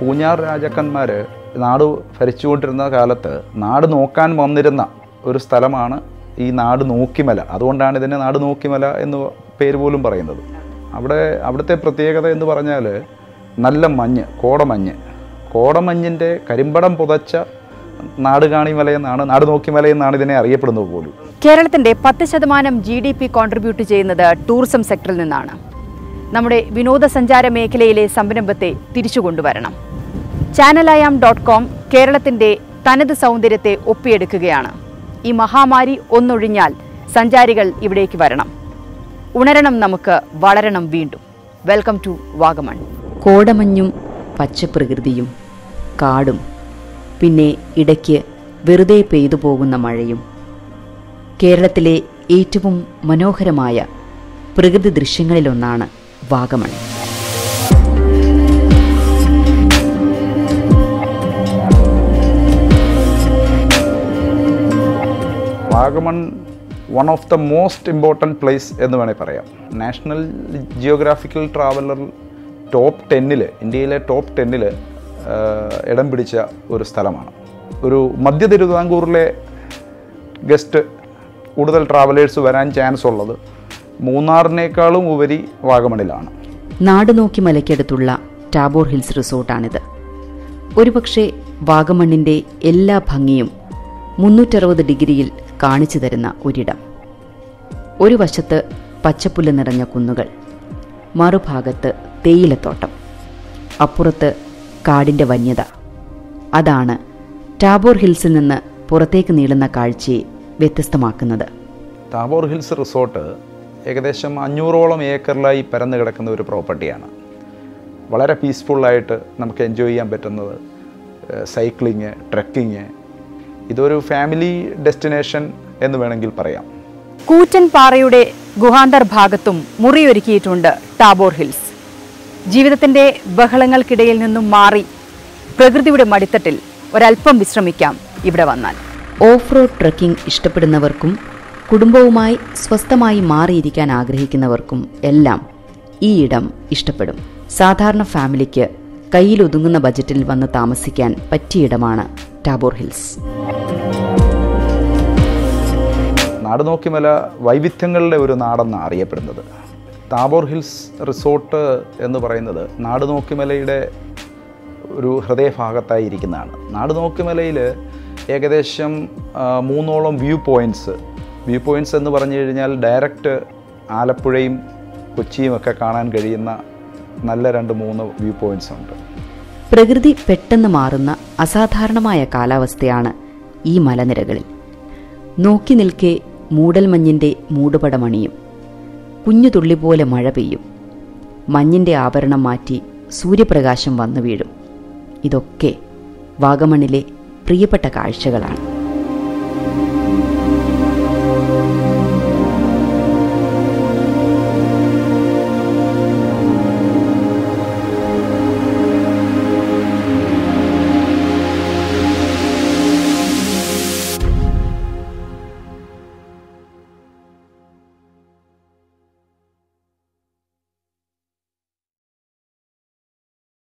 പൂഞ്ഞാർ രാജാക്കന്മാർ നാട് ഭരിച്ചുകൊണ്ടിരുന്ന കാലത്ത് നാട് നോക്കാൻ വന്നിരുന്ന ഒരു സ്ഥലമാണ് ഈ നാട് നോക്കിമല അതുകൊണ്ടാണ് ഇതിനെ നാട് നോക്കിമല എന്ന് പേര് പോലും പറയുന്നത് അവിടെ അവിടുത്തെ പ്രത്യേകത എന്ന് പറഞ്ഞാൽ നല്ല മഞ്ഞ് കോടമഞ്ഞ് കോടമഞ്ഞിൻ്റെ കരിമ്പടം പുതച്ച നാട് കാണിമലയെന്നാണ് നാട് നോക്കിമലയെന്നാണ് ഇതിനെ അറിയപ്പെടുന്നത് പോലും കേരളത്തിന്റെ പത്ത് ശതമാനം ജി ഡി പി കോൺട്രിബ്യൂട്ട് ചെയ്യുന്നത് ടൂറിസം സെക്ടറിൽ നിന്നാണ് നമ്മുടെ വിനോദസഞ്ചാര മേഖലയിലെ സംരംഭത്തെ തിരിച്ചു കൊണ്ടുവരണം ചാനലായാം ഡോട്ട് കോം കേരളത്തിന്റെ തനത് സൗന്ദര്യത്തെ ഒപ്പിയെടുക്കുകയാണ് ഈ മഹാമാരി ഒന്നൊഴിഞ്ഞാൽ സഞ്ചാരികൾ ഇവിടേക്ക് വരണം ഉണരണം നമുക്ക് വളരണം വീണ്ടും വെൽക്കം ടു വാഗമൺ കോടമഞ്ഞും പച്ചപ്രകൃതിയും കാടും പിന്നെ ഇടയ്ക്ക് വെറുതെ പെയ്തു പോകുന്ന മഴയും കേരളത്തിലെ ഏറ്റവും മനോഹരമായ പ്രകൃതി ദൃശ്യങ്ങളിലൊന്നാണ് Vagamon Vagamon one of the most important place എന്ന് വേണേൽ പറയാം നാഷണൽ ജിയോഗ്രാഫിക്കൽ ട്രാവലർ ടോപ്പ് ടെന്നിൽ ഇന്ത്യയിലെ ടോപ്പ് ടെന്നിൽ ഇടം പിടിച്ച ഒരു സ്ഥലമാണ് ഒരു മധ്യ തിരുവിതാംകൂറിലെ ഗസ്റ്റ് കൂടുതൽ ട്രാവലേഴ്സ് വരാൻ ചാൻസ് ഉള്ളത് മൂന്നാറിനേക്കാളും ഉപരി വാഗമണിലാണ് നാട് നോക്കി മലയ്ക്കടുത്തുള്ള ടാബോർ ഹിൽസ് റിസോർട്ടാണിത് ഒരുപക്ഷെ വാഗമണ്ണിന്റെ എല്ലാ ഭംഗിയും മുന്നൂറ്ററുപത് ഡിഗ്രിയിൽ കാണിച്ചു തരുന്ന ഒരിടം ഒരു വശത്ത് പച്ചപ്പുല്ല് നിറഞ്ഞ കുന്നുകൾ മറുഭാഗത്ത് തേയിലത്തോട്ടം അപ്പുറത്ത് കാടിന്റെ വന്യത അതാണ് ടാബോർ ഹിൽസിൽ നിന്ന് പുറത്തേക്ക് നീളുന്ന കാഴ്ചയെ വ്യത്യസ്തമാക്കുന്നത് താബോർ ഹിൽസ് റിസോർട്ട് ഏകദേശം അഞ്ഞൂറോളം ഏക്കറിലായി പരന്നു കിടക്കുന്ന ഒരു പ്രോപ്പർട്ടിയാണ് വളരെ പീസ്ഫുള്ളായിട്ട് നമുക്ക് എൻജോയ് ചെയ്യാൻ പറ്റുന്നത് സൈക്ലിങ് ട്രെക്കിങ് ഇതൊരു ഫാമിലി ഡെസ്റ്റിനേഷൻ എന്ന് വേണമെങ്കിൽ പറയാം കൂറ്റൻ പാറയുടെ ഗുഹാന്തർ ഭാഗത്തും മുറിയൊരുക്കിയിട്ടുണ്ട് ടാബോർ ഹിൽസ് ജീവിതത്തിന്റെ ബഹളങ്ങൾക്കിടയിൽ നിന്നും മാറി പ്രകൃതിയുടെ മടിത്തട്ടിൽ ഒരല്പം വിശ്രമിക്കാം ഇവിടെ വന്നാൽ ഓഫ് റോഡ് ട്രക്കിംഗ് ഇഷ്ടപ്പെടുന്നവർക്കും കുടുംബവുമായി സ്വസ്ഥമായി മാറിയിരിക്കാൻ ആഗ്രഹിക്കുന്നവർക്കും എല്ലാം ഈ ഇടം ഇഷ്ടപ്പെടും സാധാരണ ഫാമിലിക്ക് കയ്യിലൊതുങ്ങുന്ന ബജറ്റിൽ വന്ന് താമസിക്കാൻ പറ്റിയ ഇടമാണ് ടാബോർ ഹിൽസ് നാട് നോക്കിമല വൈവിധ്യങ്ങളുടെ ഒരു നാടെന്നാണ് അറിയപ്പെടുന്നത് താബോർ ഹിൽസ് റിസോർട്ട് എന്ന് പറയുന്നത് നാട് നോക്കിമലയുടെ ഒരു ഹൃദയഭാഗത്തായി ഇരിക്കുന്നതാണ് നാട് നോക്കിമലയിൽ ഏകദേശം ആ, മൂന്നോളം വ്യൂ പോയിൻറ്റ്സ് വ്യൂ പോയിൻറ്റ്സ് എന്ന് പറഞ്ഞു കഴിഞ്ഞാൽ ഡയറക്റ്റ് ആലപ്പുഴയും കൊച്ചിയും ഒക്കെ കാണാൻ കഴിയുന്ന നല്ല രണ്ട് മൂന്ന് വ്യൂ പോയിൻറ്റ്സ് ഉണ്ട് പ്രകൃതി പെട്ടെന്ന് മാറുന്ന അസാധാരണമായ കാലാവസ്ഥയാണ് ഈ മലനിരകളിൽ നോക്കി നിൽക്കെ മൂടൽമഞ്ഞിന്റെ മൂടുപടമണിയും കുഞ്ഞുതുള്ളി പോലെ മഴ പെയ്യും മഞ്ഞിന്റെ ആവരണം മാറ്റി സൂര്യപ്രകാശം വന്നു വീഴും ഇതൊക്കെ വാഗമണിലെ പ്രിയപ്പെട്ട കാഴ്ചകളാണ്